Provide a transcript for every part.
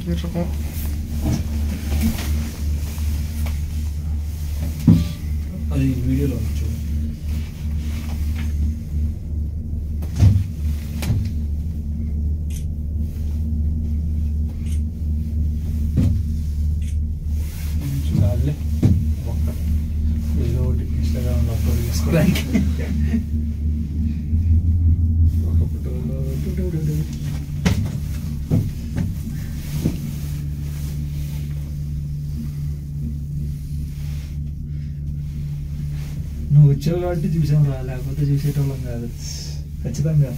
కీరకం అది వీడియోలో ఉంది చూడు చాలే ఒక్క ఏదో ఒకటి ఇన్స్టాగ్రామ్లో అప్లోడ్ చేసుకోవడానికి ఒక ఫోటో నువ్వు వచ్చావు కాబట్టి చూసాం రా లేకపోతే చూసేటోళ్ళం కాదు ఖచ్చితంగా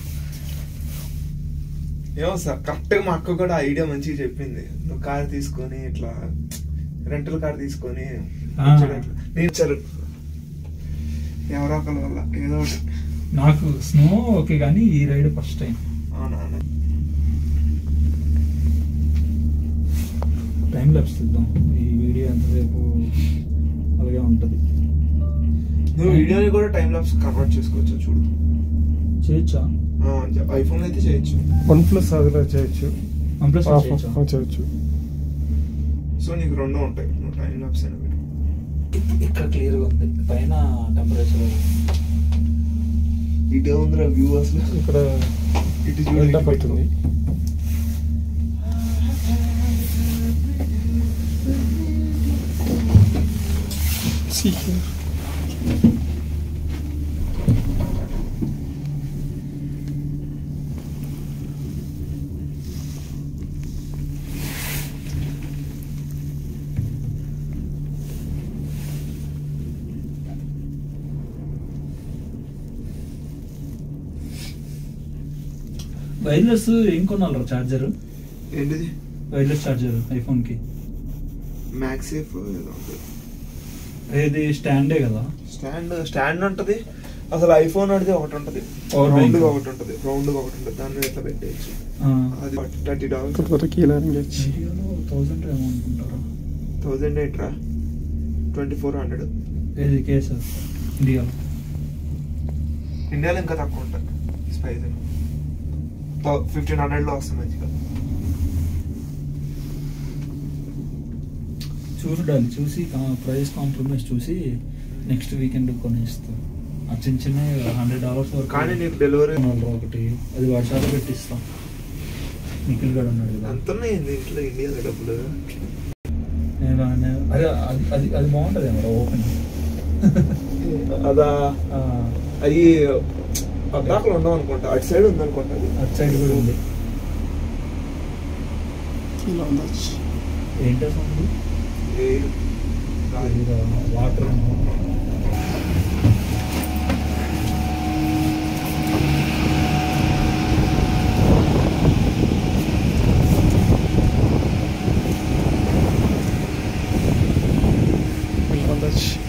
ఏమో సార్ కరెక్ట్ గా మా అక్క కూడా ఐడియా మంచిగా చెప్పింది నువ్వు కార్ తీసుకొని ఇట్లా రెంటల్ కార్ తీసుకొని ఆ. వచ్చాడు అట్లా. నేను ఇచ్చారు ఎవరో ఒకరి వల్ల ఏదో ఒకటి నాకు స్నో ఓకే కానీ ఈ రైడ్ ఫస్ట్ టైం అవునా టైం ల్యాప్స్ తీద్దాం ఈ వీడియో ఎంతసేపు అలాగే ఉంటుంది నువ్వు వీడియోని కూడా టైం లాప్స్ కన్వర్ట్ చేసుకోవచ్చు చూడు చేయొచ్చా ఐఫోన్ అయితే చేయొచ్చు వన్ ప్లస్ అదిలో చేయొచ్చు వన్ ప్లస్ ఆఫ్ చేయొచ్చా ఆఫ్ చేయొచ్చు సో నీకు రెండు ఉంటాయి నువ్వు టైం లాప్స్ అయినా పెట్టు. ఇక్కడ క్లియర్గా ఉంది పైన టెంపరేచర్ ఇటే ఉందిరా వ్యూ అసలు ఇక్కడ ఇటు చూడు ఎండ ఇటు పడుతుంది See here. వైర్లెస్ ఏం కొనాలి చార్జర్ ఏంటిది వైర్లెస్ చార్జర్ ఐఫోన్ కి మ్యాక్సేఫ్ ఏదో ఉంటుంది ఇది స్టాండే కదా స్టాండ్ స్టాండ్ ఉంటది అసలు ఐఫోన్ అనేది ఒకటి ఉంటది Power రౌండ్ bank. గా ఒకటి ఉంటది రౌండ్ గా ఒకటి ఉంటది దాన్ని ఇట్లా పెట్టేయచ్చు అది థర్టీ డాలర్స్ ఇక్కడ వరకు ఇలా engage. ఇండియాలో థౌసండ్ ఏమో అనుకుంటారా థౌజండ్ ఎయిట్ రా ట్వంటీ ఫోర్ హండ్రెడ్ ఏది కేసు ఇండియాలో ఇండియాలో ఇంకా తక్కువ ఉంటుంది స్పైస్ ఫిఫ్టీన్ హండ్రెడ్ లో వస్తుంది మంచిగా చూడాలి చూసి ప్రైస్ కాంప్రమైజ్ చూసి నెక్స్ట్ వీకెండ్ కొనేస్తాం ఆ చిన్న చిన్న హండ్రెడ్ డాలర్స్ వరకు కానీ నీకు డెలివరీ కొనాలి రా ఒకటి అది వర్షాలు పెట్టిస్తాం నిఖిల్ గడు ఉన్నాడు కదా ఎంత ఉన్నాయి ఇంట్లో ఇండియాలో డబ్బులు నేను నేను- అదే అది అది అది బాగుంటుంది ఏమో ఓపెన్ అదా అవి పద్దాకలు ఉండవు అనుకుంటా అటు సైడ్ ఉంది అనుకుంటా అది అటు సైడ్ కూడా ఉంది ఇలా ఉండొచ్చు ఏంటో సౌండ్ ఏ- గాలి. వాటర్ ఇలా ఉండొచ్చు